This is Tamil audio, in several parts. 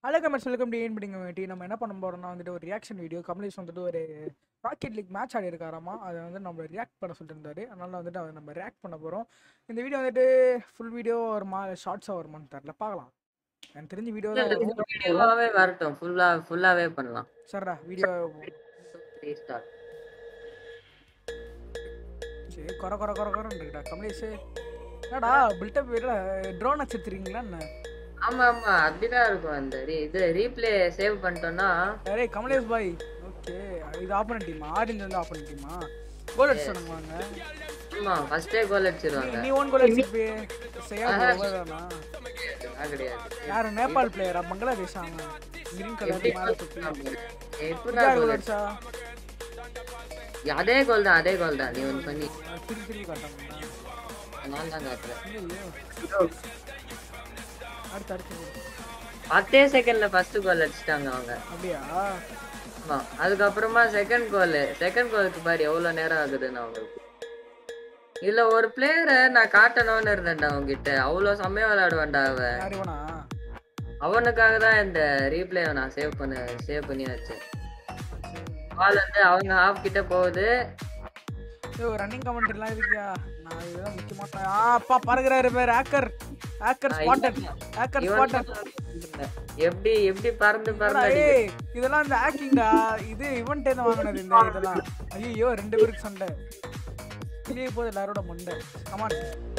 ஹலோ கமெண்ட்ஸ் வெல்கம் டு ஏன் பிடிங்க வேட்டி நம்ம என்ன பண்ண போறோம்னா வந்துட்டு ஒரு ரியாக்ஷன் வீடியோ கமலேஷ் வந்துட்டு ஒரு ராக்கெட் லீக் மேட்ச் ஆடி இருக்காராமா அதை வந்து நம்ம ரியாக்ட் பண்ண சொல்லிட்டு இருந்தாரு அதனால வந்துட்டு அதை நம்ம ரியாக்ட் பண்ண போறோம் இந்த வீடியோ வந்துட்டு ஃபுல் வீடியோ வருமா ஷார்ட்ஸாக வருமான்னு தெரியல பார்க்கலாம் எனக்கு தெரிஞ்ச வீடியோ தான் வரும் வீடியோவாவே வரட்டும் ஃபுல்லா ஃபுல்லாவே பண்ணலாம் சரிடா வீடியோ த்ரீ ஸ்டார் சரி குறை குறை குறை குறைன்னு இருக்குடா கமலேஷ் என்னடா பில்டப் ட்ரோன் வச்சிருக்கீங்களா என்ன ஆமா ஆமா அப்படிதான் இருக்கும் அந்த re- இது ரீப்ளே சேவ் பண்ணிட்டோம்னா அரே கமலேஷ் பாய் ஓகே இது ஆப்போனன்ட் டீமா ஆரஞ்சு வந்து ஆப்போனன்ட் டீமா கோல் அடிச்சு வாங்க ஆமா ஃபர்ஸ்டே கோல் அடிச்சிருவாங்க நீ ஓன் கோல் அடிச்சிருப்பே செய்யா வேணா நான் கிடையாது யாரு நேபாள் பிளேயரா பங்களாதேஷ் அவங்க கிரீன் கலர் மேல சுத்தி எப்படா யார் goal கோல் அடிச்ச? அடிச்சா அதே கோல் தான் அதே கோல் தான் நீ ஒன்று பண்ணி திருப்பி திருப்பி காட்டாங்க நான் தான் காட்டுறேன் இல்லையோ அடுத்து அடுத்து பத்தே செகண்ட்ல ஃபர்ஸ்ட் கோல் அடிச்சிட்டாங்க அவங்க அப்படியா ஆமா அதுக்கப்புறமா செகண்ட் கோல் செகண்ட் கோலுக்கு பாரு எவ்வளவு நேரம் ஆகுதுன்னு அவங்களுக்கு இல்ல ஒரு பிளேயரை நான் காட்டணும்னு இருந்தேன்டா அவன்கிட்ட அவ்வளவு செம்மையா விளையாடுவான்டா அவன் யார் இவனா அவனுக்காக தான் இந்த ரீப்ளே நான் சேவ் பண்ண சேவ் பண்ணி வச்சேன் பால் வந்து அவங்க ஹாஃப் கிட்ட போகுது ஐயோ ரன்னிங் கமெண்ட்ரிலாம் இருக்கியா நான் இதுதான் முக்கியமான ஆ அப்பா பறகுறாரு பேர் ஹேக்கர் ஹேக்கர் ஸ்பாட்டட் ஹேக்கர் இவன் ஸ்பாட்டட் எப்படி எப்படி பறந்து பறந்து அடி- ஏய் இதெல்லாம் இந்த ஹேக்கிங்டா இது இவன்ட்டே தான் வாங்கினது இந்த இதெல்லாம் ஐயோ ரெண்டு பேருக்கு சண்டை வெளியே போகுது எல்லாரோட மண்டை கமான்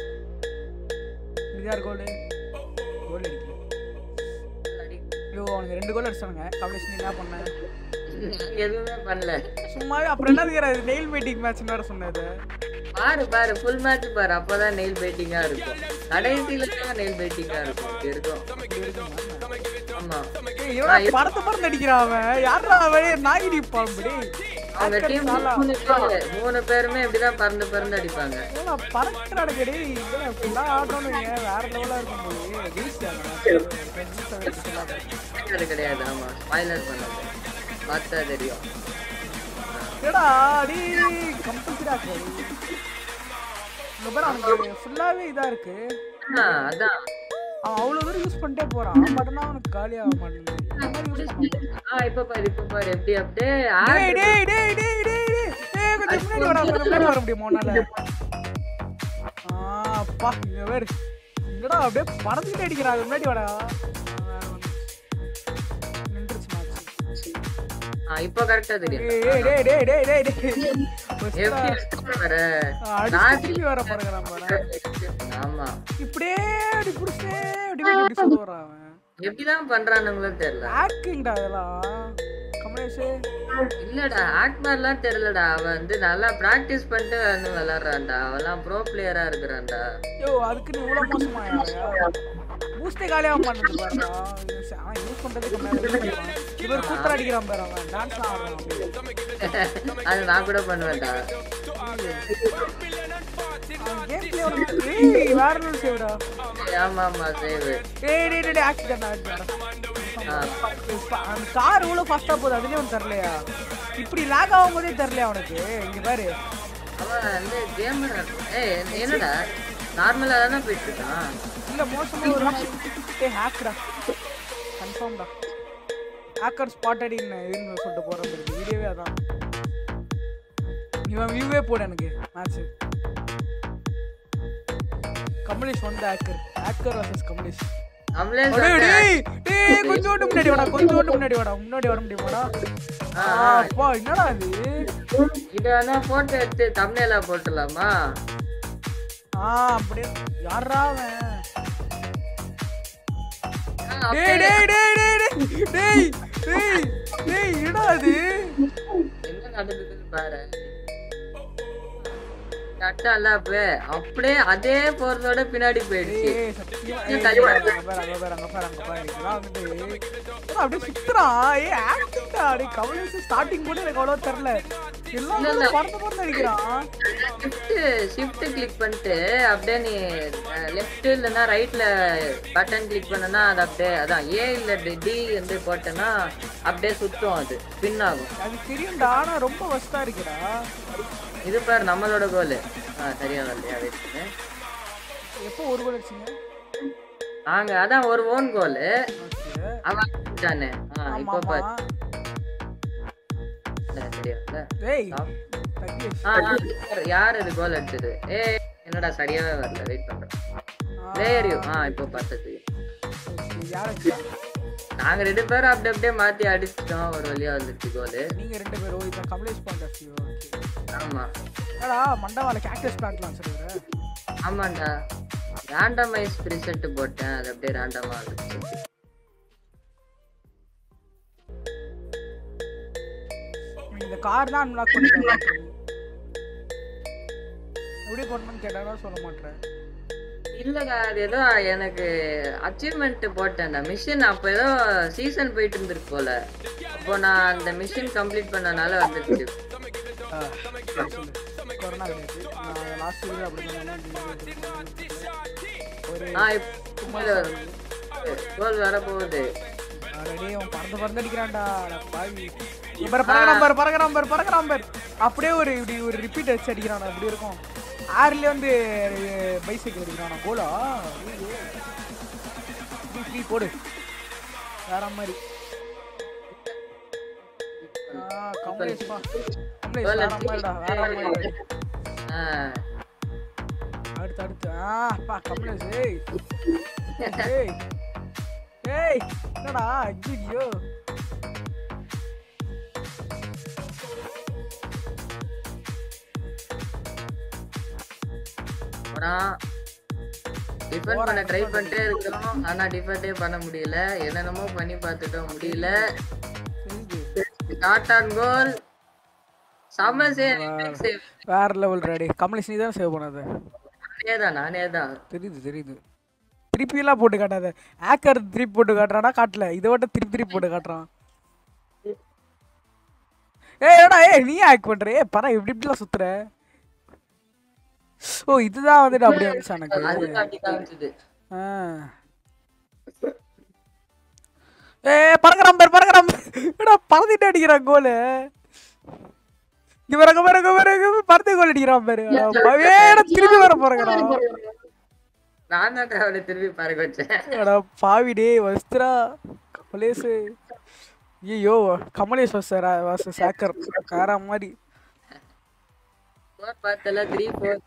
இது யார் கோல் கோல் அடிக்கல ஐயோ அவனுக்கு ரெண்டு கோல் அடிச்சானுங்க கமலேஷ் நீ என்ன பண்ண எதுவுமே பண்ணல சும்மாவே அப்புறம் என்ன இருக்கிற நெயில் மீட்டிங் மேட்ச் வேற சொன்னது பாரு பாரு ஃபுல் மேட்ச் பாரு அப்பதான் நெயில் பேட்டிங்கா இருக்கும் கடைசியில தான் நெயில் பேட்டிங்கா இருக்கும் இப்படி இருக்கும் ஆமா ஏய் இவன் பறந்து பறந்து அடிக்கிறான் அவன் யாரா அவன் நாகிடி பாம்படி அவங்க டீம் மூணு பேரு மூணு பேருமே இப்படிதான் பறந்து பறந்து அடிப்பாங்க ஏன்னா பறக்கிறானுங்க டேய் இதெல்லாம் இப்படிலாம் ஆடுறோன்னு வேற லெவலா இருக்கும் போது வீசிட்டாங்க அது கிடையாது ஆமா ஸ்பாய்லர் பண்ணது பார்த்தா தெரியும் ஏடா அடி கம்பல்சரி ஆக்கு இந்த பேர் அவனுக்கு ஃபுல்லாவே இதா இருக்கு ஆ, அதான் அவன் அவ்வளவு தூரம் யூஸ் பண்ணிட்டே போறான் பட் ஆனா அவனுக்கு காலி ஆக மாட்டேங்குது இந்த மாதிரி யூஸ் பண்ண ஆ இப்ப பாரு இப்ப பாரு எப்படி அப்படியே டேய் டேய் டேய் டேய் டேய் டேய் டேய் கொஞ்சம் முன்னாடி வாடா கொஞ்சம் முன்னாடி வர முடியுமா உன்னால ஆ அப்பா இங்க வேறு இங்கடா அப்படியே பறந்துட்டு அடிக்கிறா அது முன்னாடி வாடா நின்றுச்சு மேட்ச் ஆ இப்ப கரெக்டா தெரியும் ஏய் டேய் டேய் டேய் டேய் டேய் எப்படி இருக்கு பாரு அடிச்சு திருப்பி வர பாருங்கறான் பாரு ஆமா இப்படியே அப்படி புடிச்சே அப்படி போய் இப்படி சொல்ல வரான் அவன் எப்படிதான் பண்றானுங்களோ தெரியல ஹேக்கிங்டா அதெல்லாம் கமலேஷ் இல்லடா ஆக்ட் மாதிரிலாம் தெரியலடா அவன் வந்து நல்லா பிராக்டிஸ் பண்ணிட்டு வந்து விளையாடுறான்டா அவன்லாம் ப்ரோ பிளேயரா இருக்கிறான்டா யோ அதுக்கு நீ இவ்வளவு மோசமாயா பூஸ்டே காலியாக மாட்டேங்குது பாருடா அவன் யூஸ் பண்றது கம்மியாக இவர் கூத்தர் அடிக்கிறான் பாரு அவன் டான்ஸ் ஆடுறான் அது நான் கூட பண்ணுவேன்டா அவன் கேம் பிளே உனக்கு ஏய் வேற ரூல் சேவ்டா ஆமா ஆமா சேவ் ஏய் டேய் டேய் ஆக்சிடென்ட் ஆக்சிடென்ட் அந்த கார் இவ்வளவு ஃபாஸ்டா போகுது அதுலயே அவனுக்கு தெரியலையா இப்படி லேக் ஆகும் போதே தெரியலையா அவனுக்கு இங்க பாரு அவன் வந்து கேம் ஏய் என்னடா நார்மலா தானே போயிட்டு இருக்கான் இல்ல மோசமா ஒரு ஏய் ஹேக்டா கன்ஃபார்ம்டா ஹேக்கர் ஸ்பாட்டட் இன் இதுன்னு சொல்லிட்டு போறேன் பாரு வீடியோவே அதான் இவன் வியூவே போடு எனக்கு மேட்ச் கமலேஷ் வந்து ஹேக்கர் ஹேக்கர் வர்சஸ் கமலேஷ் நம்மளே டேய் டேய் டேய் கொஞ்சோண்டு முன்னாடி வாடா கொஞ்சோண்டு முன்னாடி வாடா முன்னாடி வர முடியுமாடா ஆ, அப்பா என்னடா இது இது வேணா போட்டோ எடுத்து தமிழ்ல போட்டுடலாமா ஆ அப்படியே யாரா அவன் ஆ, டேய் டேய் டேய் டேய் டேய் டேய் டேய் டேய் என்னடா இது என்ன நடந்ததுன்னு பாரு கரெக்டா இல்ல அப்பவே அப்படியே அதே போறதோட பின்னாடி போயிடுச்சு ஏய் சத்தியமா ஏய் அங்க பாரு அங்க பாரு அங்க பாரு அங்க பாரு அங்க பாரு இதெல்லாம் வந்துட்டு ஏய், அப்படியே சுத்துறான் ஏய் ஆக்டிங்டா டேய் கமலேஷ் ஸ்டார்டிங் கூட எனக்கு அவ்வளவு தெரியல எல்லாம் வந்து பறந்து பறந்து அடிக்கிறான் ஷிஃப்ட் ஷிஃப்ட் கிளிக் பண்ணிட்டு அப்படியே நீ லெஃப்ட் இல்லைன்னா ரைட்ல பட்டன் கிளிக் பண்ணனா அது அப்படியே அதான் ஏ இல்ல டி வந்து போட்டேன்னா அப்படியே சுத்தும் அது ஸ்பின் ஆகும் அது தெரியும்டா ஆனா ரொம்ப வஸ்தா இருக்கிறா இது பாரு நம்மளோட கோல் சரியா வரலையா வெயிட் எப்போ ஒரு கோல் அடிச்சீங்க நாங்க அதான் ஒரு ஓன் கோல் ஓகே அவன் அடிச்சானே ஆ ஆமா இப்போ ஆமா பாரு சரியா இல்ல ஏய் Stop. தக்லீஃப். ஆ, ஆ, யார் யார் இது கோல் அடிச்சது ஏ என்னடா சரியாவே வரல வெயிட் பண்றேன் ஆ, பிளேயர் யூ ஆ இப்போ பார்த்தது okay. யார் அடிச்சா? நாங்க ரெண்டு பேரும் அப்படி அப்படியே மாத்தி அடிச்சிட்டோம் ஒரு வழியா வந்துருச்சு கோலு நீங்க ரெண்டு பேரும் இப்போ Kamlesh point of view okay ஆமா என்னடா மண்டவால கேக்டஸ் பிளான்ட்லாம் சொல்லுற ஆமாண்டா ரேண்டமைஸ் ப்ரிசெட் போட்டேன் அது அப்படியே ரேண்டமா வந்துருச்சு இந்த கார் தான் அன்லாக் பண்ணிருக்காங்க எப்படி பண்ணணும்னு கேட்டாலும் சொல்ல மாட்டேன் இல்லடா அது ஏதோ எனக்கு அச்சீவ்மெண்ட் போட்டேன்டா மிஷின் அப்போ ஏதோ சீசன் போயிட்டு இருந்திருக்கு போல அப்போ நான் அந்த மிஷின் கம்ப்ளீட் பண்ணனால வந்துருச்சு கொரோனா கிடையாது நான் லாஸ்ட் வீடியோ அப்படி பண்ணேன் ஒரு ஆ இப்போ கோல் வர போகுது ஆல்ரெடி அவன் பறந்து பறந்து அடிக்கிறான்டா அட பாவி இவர் பறக்கிறான் பாரு பறக்கிறான் பாரு பறக்கிறான் பாரு அப்படியே ஒரு இப்படி ஒரு ரிப்பீட் வச்சு அடிக்கிறான் அப்படி இருக்கும் ஆர்லயே வந்து பைசைக்கிள் அடிக்கிறான் கோலா ஃப்ரீ போடு வேற மாதிரி ஆ, கமலேஷ் பா. கமலேஷ் வேற மாதிரிடா வேற மாதிரி ஆ அடுத்து அடுத்து ஆ பா கமலேஷ் ஏய் ஏய் ஏய் என்னடா ஐயோ அப்புறம் டிஃபன் பண்ண ட்ரை பண்ணிட்டே இருக்கிறோம் ஆனா டிஃபன்டே பண்ண முடியல என்னென்னமோ பண்ணி பார்த்துட்டோம் முடியல தெரியுது ஷார்ட் ஆன் கோல் செம்ம சேவ் சேவ் வேற லெவல் ரெடி கமலேஷ் நீ தான் சேவ் பண்ணாத நானே தான் நானே தான் தெரியுது தெரியுது திருப்பி எல்லாம் போட்டு காட்டாத ஆக்கர் திருப்பி போட்டு காட்டுறானா காட்டல இதை விட திருப்பி திருப்பி போட்டு காட்டுறான் ஏய் ஏடா ஏய் நீ ஆக் பண்ற ஏய் பர இப்படி இப்படிலாம் சுத்துற ஓ இதுதான் வந்துட்டு அப்படியே வந்துச்சு எனக்கு அது காட்டி காமிச்சது ஆ. ஏய் பறக்குறான் பாரு பறக்குறான் பாரு. ஏடா பறந்துட்டு அடிக்கிறான் கோலு இங்க வரங்க வரங்க வரங்க பறந்து கோல் அடிக்கிறான் பாரு ஏடா திருப்பி வர போறங்கிறான் நான் தான் அவளை திருப்பி பறக்க வச்சேன் அடா பாவி டேய் வஸ்திரா கமலேஷ் ஐயோ கமலேஷ் வஸ்தரா வாச சாக்கர் வேற மாதிரி ஸ்கோர் பார்த்தல த்ரீ ஃபோர்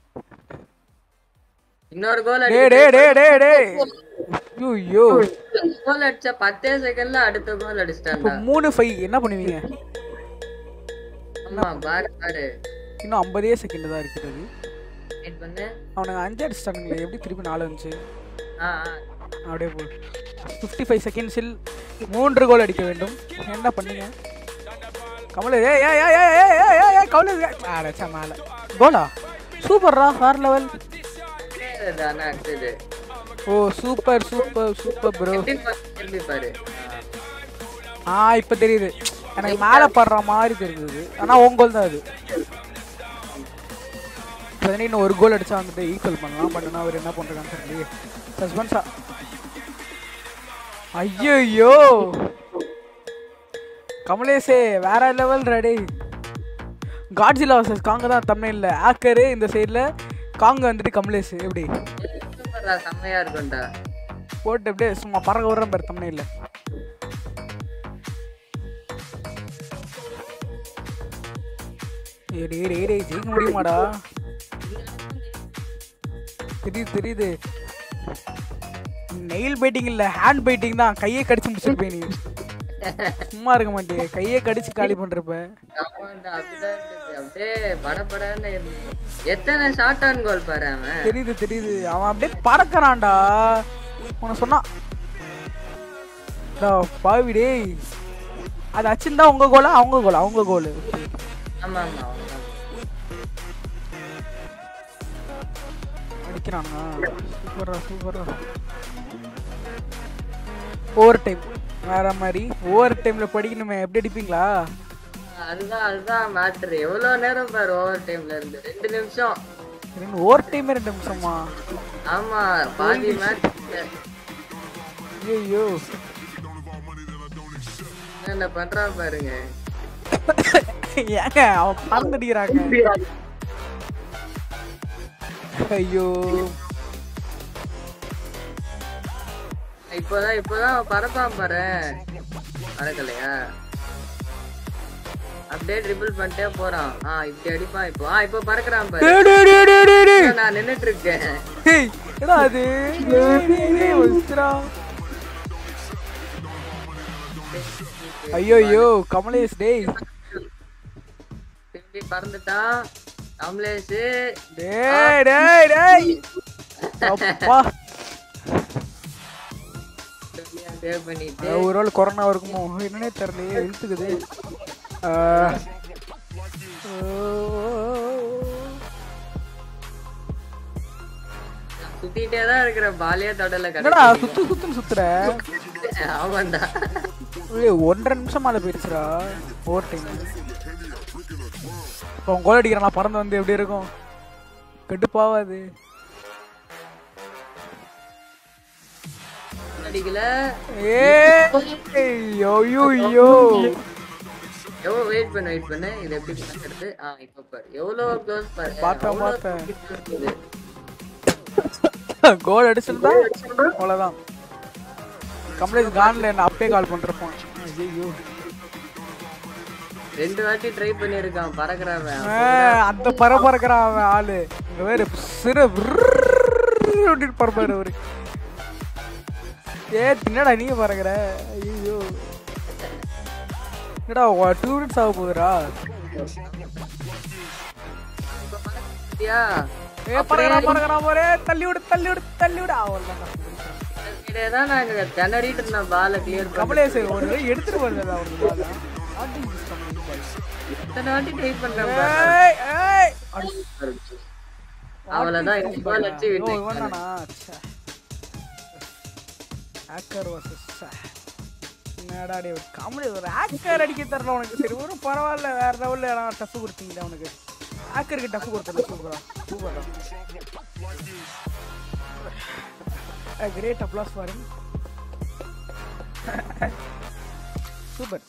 இன்னொரு கோல் டே டே டே டே டே ஐயோ கோல் அடிச்ச பத்தே செகண்ட்ல அடுத்த கோல் அடிச்சிட்டான்டா மூணு ஃபைவ் என்ன பண்ணுவீங்க ஆமா பாரு பாரு இன்னும் ஐம்பதே செகண்ட் தான் இருக்கிறது வெயிட் பண்ணு அவனுங்க அஞ்சு அடிச்சிட்டானுங்களே எப்படி திருப்பி நாலு வந்துச்சு ஆ ஆ. அப்படியே போ ஃபிஃப்டி ஃபைவ் செகண்ட்ஸில் மூன்று கோல் அடிக்க வேண்டும் என்ன பண்ணீங்க கமலே ஏ ஏ ஏ ஏ ஏ ஏ ஏ ஏ கமலே அடைச்சா மேலே கோலா சூப்பர்ரா வேற லெவல் இது ஆனா அடுத்தது ஓ சூப்பர் சூப்பர் சூப்பர் ப்ரோ எப்படி பாரு, திரும்பி பாரு ஆ. ஆ இப்போ தெரியுது எனக்கு மேலே படுற மாதிரி தெரியுது ஆனால் உன் கோல் தான் அது பதினே இன்னும் ஒரு கோல் அடிச்சா வந்துட்டு ஈக்குவல் பண்ணலாம் பட் ஆனால் அவர் என்ன பண்ணுறான்னு தெரியலையே சஸ்பென்ஸா ஐயோ கமலேஷே வேற லெவல் ரெடி காட்ஜிலா வர்சஸ் காங்க தான் தமிழ்ல ஆக்கரு இந்த சைடில் காங்க வந்துட்டு கமலேஷ் எப்படி சூப்பர்டா செம்மையா இருக்கும்டா போட்டு அப்படியே சும்மா பறக்க விடுறேன் பாரு தமிழ்ல ஏய் டேய் டேய் டேய் ஜெயிக்க முடியுமாடா தெரியுது தெரியுது நெயில் பைட்டிங் இல்ல ஹேண்ட் பைட்டிங் தான் கையை கடிச்சு முடிச்சிருப்பேன் நீ சும்மா இருக்க மாட்டியே கையை கடிச்சு காலி பண்றப்ப ஆமாண்டா அப்படிதான் இருந்துச்சு அப்படியே படபடன்னு இருந்துச்சு எத்தனை ஷார்ட் ஆன் கோல் பாரு அவன் தெரியுது தெரியுது அவன் அப்படியே பறக்கறான்டா உன சொன்னான் டா, பாவி டேய் அது அச்சிருந்தா உங்க கோலா அவங்க கோலா அவங்க கோலு ஆமா ஆமா அவன்தான். அடிக்கிறானா சூப்பரா சூப்பரா ஓவர் டைம் வேற மாதிரி ஓவர் டைம்ல படிக்கணுமே எப்படி அடிப்பீங்களா அதுதான் அதுதான் மேட்ரு எவ்வளவு நேரம் பாரு ஓவர் டைம்ல இருந்து ரெண்டு நிமிஷம் ஓவர் டைமே ரெண்டு நிமிஷமா ஆமா பாதி மேட்ச் ஐயோ என்ன பண்றான் பாருங்க ஏங்க அவன் பறந்து அடிக்கிறாங்க ஐயோ இப்ப இப்போதான் இப்போதான் பறப்பான் பாரு பறக்கலையா அப்படியே ட்ரிபிள் பண்ணிட்டே போறான் ஆ இப்படி அடிப்பான் இப்போ ஆ இப்போ பறக்குறான் பாரு டேய், டேய், டேய், டேய், டேய், டேய். நான் நின்னுட்டு இருக்கேன் டேய், என்னடா அது டேய், டேய், டேய், வந்துச்சுடா. ஐயோ ஐயோ கமலேஷ் டேய் திரும்பி பறந்துட்டான் கமலேஷ் டேய் டேய் டேய் அப்பா சேவ் பண்ணிட்டு அஹ் ஒரு வேளை கொரோனா இருக்குமோ என்னன்னே தெரியலையே இழுத்துக்குது ஆ. சுத்திட்டே தான் இருக்கிற பாலியா தொடல என்னடா கடை சுத்து சுத்துன்னு சுத்துற ஆமாண்டா ஏய், ஒன்றரை நிமிஷம் மேல போயிருச்சுடா ஓவர் டைம் இப்போ அவன் கோல் அடிக்கிறான் பறந்து வந்து எப்படி இருக்கும் கெட்டுப்பாவாது அடிக்கல ஏய் ஐயோ ஐயோ எவ்வளோ வெயிட் பண்ணு வெயிட் பண்ணு இது எப்படி பண்ணுறது ஆ இப்போ பாரு எவ்வளோ க்ளோஸ் பாரு பார்த்தேன், அவ்வளோ பார்த்தேன். இருக்குது. கோல் அடிச்சிருந்தா அவ்வளோதான் கம்ப்ளீட் கான்ல என்ன அப்பே கால் பண்ணிருப்போம் ஐயோ ரெண்டு வாட்டி ட்ரை பண்ணியிருக்கான் பறக்குறவன் அந்த பற பறக்கிறான் அவன் ஆளு இங்க வேற சிறு அப்படின்னு பறப்பாரு அவரு ஏ என்னடா நீங்க பறக்குற ஐயோ என்னடா டூ மினிட்ஸ் ஆக போகுதுடா பாத்தியா ஏ பறக்கிறான் பறக்கிறான் போறே தள்ளி விடு தள்ளி விடு தள்ளி விடு அவ்வளோதான் இதே தான் நாங்க திணறிட்டு இருந்தோம் பாலை கிளியர் பண்ண கமலேஷ் ஒரு தடவை எடுத்துட்டு வருது அவனுக்கு பாலா. ஆட்டி use பண்ணி பாரு. இத்தனை வாட்டி ட்ரை பண்றேன் பாரு. ஏய் ஏய் அடி அவ்வளவுதான் இப்போ வச்சு ஓ விட்டு இவன் தானா ஹேக்கர் வர்சஸ் என்னடா டே காமெடி ஒரு ஹேக்கர் அடிக்க தரல உனக்கு சரி ஒரு பரவாயில்ல வேற லெவல்ல நான் டஃப் கொடுத்தீங்க உனக்கு ஹேக்கருக்கு டஃப் கொடுத்தல சூப்பரா சூப்பரா கிரேட் அப்ளாஸ் ஃபார் சூப்பர்